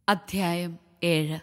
അധ്യായം ഏഴ്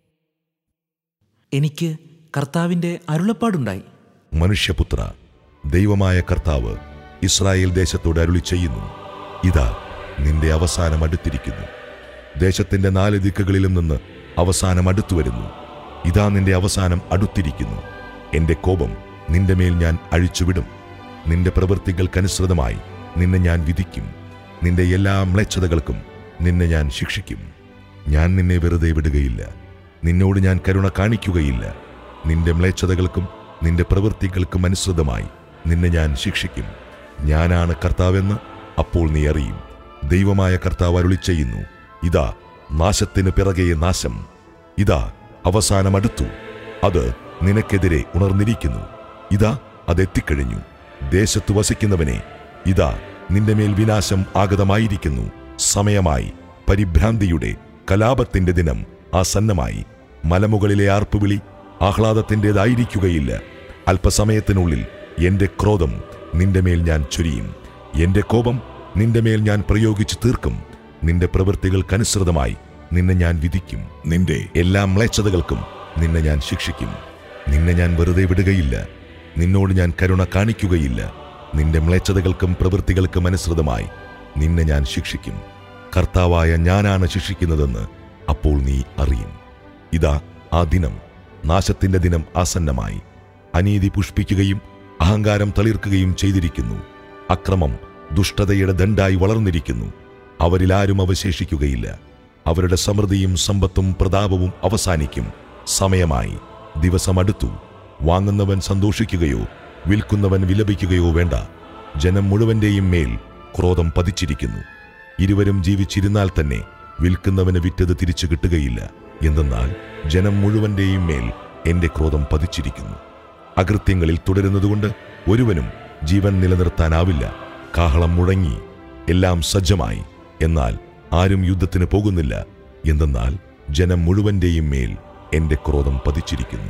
എനിക്ക് കർത്താവിൻ്റെ അരുളപ്പാടുണ്ടായി മനുഷ്യപുത്ര ദൈവമായ കർത്താവ് ഇസ്രായേൽ ദേശത്തോട് അരുളി ചെയ്യുന്നു ഇതാ നിന്റെ അവസാനം അടുത്തിരിക്കുന്നു ദേശത്തിന്റെ നാല് ദിക്കുകളിലും നിന്ന് അവസാനം അടുത്തു വരുന്നു ഇതാ നിന്റെ അവസാനം അടുത്തിരിക്കുന്നു എന്റെ കോപം നിന്റെ മേൽ ഞാൻ അഴിച്ചുവിടും നിന്റെ പ്രവൃത്തികൾക്കനുസൃതമായി നിന്നെ ഞാൻ വിധിക്കും നിന്റെ എല്ലാ മ്ലേച്ഛതകൾക്കും നിന്നെ ഞാൻ ശിക്ഷിക്കും ഞാൻ നിന്നെ വെറുതെ വിടുകയില്ല നിന്നോട് ഞാൻ കരുണ കാണിക്കുകയില്ല നിന്റെ മ്ലേച്ഛതകൾക്കും നിന്റെ പ്രവൃത്തികൾക്കും അനുസൃതമായി നിന്നെ ഞാൻ ശിക്ഷിക്കും ഞാനാണ് കർത്താവെന്ന് അപ്പോൾ നീ അറിയും ദൈവമായ കർത്താവ് അരുളി ചെയ്യുന്നു ഇതാ നാശത്തിന് പിറകെ നാശം ഇതാ അവസാനം അടുത്തു അത് നിനക്കെതിരെ ഉണർന്നിരിക്കുന്നു ഇതാ അതെത്തിക്കഴിഞ്ഞു ദേശത്ത് വസിക്കുന്നവനെ ഇതാ നിന്റെ മേൽ വിനാശം ആഗതമായിരിക്കുന്നു സമയമായി പരിഭ്രാന്തിയുടെ കലാപത്തിന്റെ ദിനം ആസന്നമായി മലമുകളിലെ ആർപ്പുവിളി ആഹ്ലാദത്തിൻ്റെതായിരിക്കുകയില്ല അല്പസമയത്തിനുള്ളിൽ എന്റെ ക്രോധം നിന്റെ മേൽ ഞാൻ ചൊരിയും എന്റെ കോപം നിന്റെ മേൽ ഞാൻ പ്രയോഗിച്ചു തീർക്കും നിന്റെ പ്രവൃത്തികൾക്കനുസൃതമായി നിന്നെ ഞാൻ വിധിക്കും നിന്റെ എല്ലാ മ്ലേച്ഛതകൾക്കും നിന്നെ ഞാൻ ശിക്ഷിക്കും നിന്നെ ഞാൻ വെറുതെ വിടുകയില്ല നിന്നോട് ഞാൻ കരുണ കാണിക്കുകയില്ല നിന്റെ മ്ലേച്ഛതകൾക്കും പ്രവൃത്തികൾക്കും അനുസൃതമായി നിന്നെ ഞാൻ ശിക്ഷിക്കും കർത്താവായ ഞാനാണ് ശിക്ഷിക്കുന്നതെന്ന് അപ്പോൾ നീ അറിയും ഇതാ ആ ദിനം നാശത്തിന്റെ ദിനം ആസന്നമായി അനീതി പുഷ്പിക്കുകയും അഹങ്കാരം തളിർക്കുകയും ചെയ്തിരിക്കുന്നു അക്രമം ദുഷ്ടതയുടെ ദണ്ഡായി വളർന്നിരിക്കുന്നു അവരിലാരും അവശേഷിക്കുകയില്ല അവരുടെ സമൃദ്ധിയും സമ്പത്തും പ്രതാപവും അവസാനിക്കും സമയമായി ദിവസമടുത്തു വാങ്ങുന്നവൻ സന്തോഷിക്കുകയോ വിൽക്കുന്നവൻ വിലപിക്കുകയോ വേണ്ട ജനം മുഴുവന്റെയും മേൽ ക്രോധം പതിച്ചിരിക്കുന്നു ഇരുവരും ജീവിച്ചിരുന്നാൽ തന്നെ വിൽക്കുന്നവന് വിറ്റത് തിരിച്ചു കിട്ടുകയില്ല എന്തെന്നാൽ ജനം മുഴുവന്റെയും മേൽ എന്റെ ക്രോധം പതിച്ചിരിക്കുന്നു അകൃത്യങ്ങളിൽ തുടരുന്നതുകൊണ്ട് ഒരുവനും ജീവൻ നിലനിർത്താനാവില്ല കാഹളം മുഴങ്ങി എല്ലാം സജ്ജമായി എന്നാൽ ആരും യുദ്ധത്തിന് പോകുന്നില്ല എന്തെന്നാൽ ജനം മുഴുവന്റെയും മേൽ എന്റെ ക്രോധം പതിച്ചിരിക്കുന്നു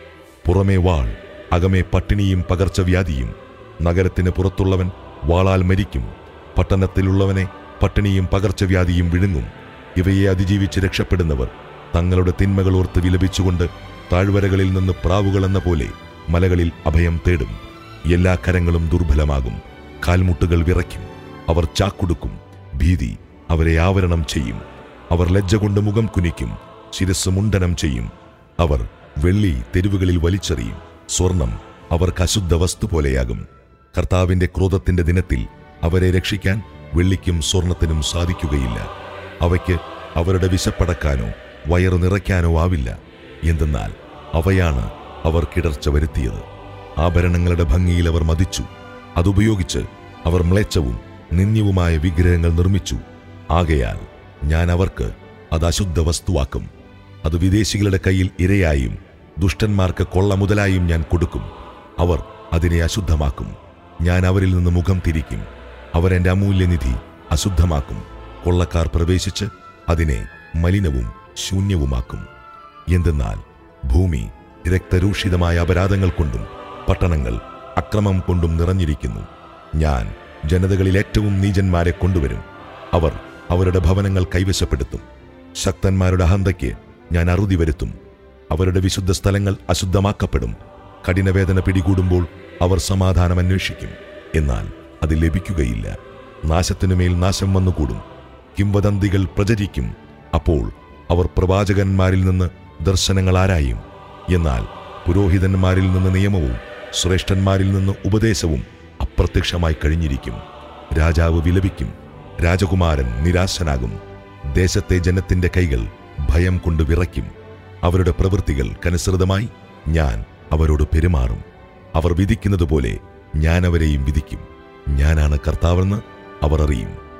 പുറമേ വാൾ അകമേ പട്ടിണിയും പകർച്ചവ്യാധിയും നഗരത്തിന് പുറത്തുള്ളവൻ വാളാൽ മരിക്കും പട്ടണത്തിലുള്ളവനെ പട്ടിണിയും പകർച്ചവ്യാധിയും വിഴുങ്ങും ഇവയെ അതിജീവിച്ച് രക്ഷപ്പെടുന്നവർ തങ്ങളുടെ തിന്മകൾ ഓർത്ത് വിലപിച്ചുകൊണ്ട് താഴ്വരകളിൽ നിന്ന് പ്രാവുകളെന്ന പോലെ മലകളിൽ അഭയം തേടും എല്ലാ കരങ്ങളും ദുർബലമാകും കാൽമുട്ടുകൾ വിറയ്ക്കും അവർ ചാക്കുടുക്കും ഭീതി അവരെ ആവരണം ചെയ്യും അവർ ലജ്ജ കൊണ്ട് മുഖം കുനിക്കും ശിരസ് മുണ്ടനം ചെയ്യും അവർ വെള്ളി തെരുവുകളിൽ വലിച്ചെറിയും സ്വർണം അവർക്ക് അശുദ്ധ വസ്തു പോലെയാകും കർത്താവിന്റെ ക്രോധത്തിന്റെ ദിനത്തിൽ അവരെ രക്ഷിക്കാൻ വെള്ളിക്കും സ്വർണത്തിനും സാധിക്കുകയില്ല അവയ്ക്ക് അവരുടെ വിശപ്പടക്കാനോ വയറു നിറയ്ക്കാനോ ആവില്ല എന്തെന്നാൽ അവയാണ് അവർ കിടർച്ച വരുത്തിയത് ആഭരണങ്ങളുടെ ഭംഗിയിൽ അവർ മതിച്ചു അതുപയോഗിച്ച് അവർ മ്ലേച്ഛവും നിന്ദ്യവുമായ വിഗ്രഹങ്ങൾ നിർമ്മിച്ചു ആകയാൽ ഞാൻ അവർക്ക് അത് അശുദ്ധ വസ്തുവാക്കും അത് വിദേശികളുടെ കയ്യിൽ ഇരയായും ദുഷ്ടന്മാർക്ക് കൊള്ള മുതലായും ഞാൻ കൊടുക്കും അവർ അതിനെ അശുദ്ധമാക്കും ഞാൻ അവരിൽ നിന്ന് മുഖം തിരിക്കും അവരെന്റെ അമൂല്യനിധി അശുദ്ധമാക്കും കൊള്ളക്കാർ പ്രവേശിച്ച് അതിനെ മലിനവും ശൂന്യവുമാക്കും എന്തെന്നാൽ ഭൂമി രക്തരൂഷിതമായ അപരാധങ്ങൾ കൊണ്ടും പട്ടണങ്ങൾ അക്രമം കൊണ്ടും നിറഞ്ഞിരിക്കുന്നു ഞാൻ ജനതകളിൽ ഏറ്റവും നീചന്മാരെ കൊണ്ടുവരും അവർ അവരുടെ ഭവനങ്ങൾ കൈവശപ്പെടുത്തും ശക്തന്മാരുടെ അഹന്തയ്ക്ക് ഞാൻ അറുതി വരുത്തും അവരുടെ വിശുദ്ധ സ്ഥലങ്ങൾ അശുദ്ധമാക്കപ്പെടും കഠിനവേദന പിടികൂടുമ്പോൾ അവർ സമാധാനം അന്വേഷിക്കും എന്നാൽ അത് ലഭിക്കുകയില്ല നാശത്തിനുമേൽ നാശം വന്നുകൂടും കിംവദന്തികൾ പ്രചരിക്കും അപ്പോൾ അവർ പ്രവാചകന്മാരിൽ നിന്ന് ദർശനങ്ങൾ ആരായും എന്നാൽ പുരോഹിതന്മാരിൽ നിന്ന് നിയമവും ശ്രേഷ്ഠന്മാരിൽ നിന്ന് ഉപദേശവും അപ്രത്യക്ഷമായി കഴിഞ്ഞിരിക്കും രാജാവ് വിലപിക്കും രാജകുമാരൻ നിരാശനാകും ദേശത്തെ ജനത്തിന്റെ കൈകൾ ഭയം കൊണ്ട് വിറയ്ക്കും അവരുടെ പ്രവൃത്തികൾക്കനുസൃതമായി ഞാൻ അവരോട് പെരുമാറും അവർ വിധിക്കുന്നതുപോലെ ഞാൻ അവരെയും വിധിക്കും ഞാനാണ് കർത്താവെന്ന് അവർ അറിയും